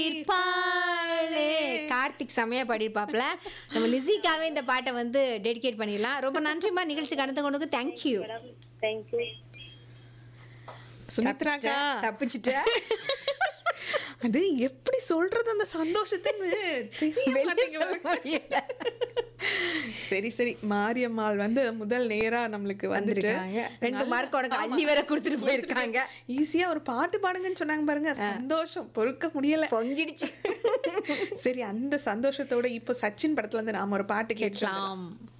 இருப்பாளே. கார்த்திக் செமையா பாடியிருப்பாப்ல நம்ம லிசிக்காகவே இந்த பாட்டை வந்து டெடிகேட் பண்ணிடலாம் ரொம்ப நன்றிமா நிகழ்ச்சி கலந்து கொண்டு தேங்க்யூ தேங்க்யூ சுமித்ராக்கா தப்பிச்சிட்ட அது எப்படி சொல்றது அந்த சந்தோஷத்தைன்னு தெரிய வெளிய மாட்டேங்குது. சொல்ல முடியல. சரி சரி மாரியம்மாள் வந்து முதல் நேரா நம்மளுக்கு வந்துட்டு வந்திருக்காங்க ரெண்டு மார்க் உனக்கு அள்ளி வேற கொடுத்துட்டு போயிருக்காங்க ஈஸியா ஒரு பாட்டு பாடுங்கன்னு சொன்னாங்க பாருங்க சந்தோஷம் பொறுக்க முடியல பொங்கிடுச்சு சரி அந்த சந்தோஷத்தோட இப்போ சச்சின் படத்துல இருந்து நாம ஒரு பாட்டு கேட்கலாம் கேட்கலாம்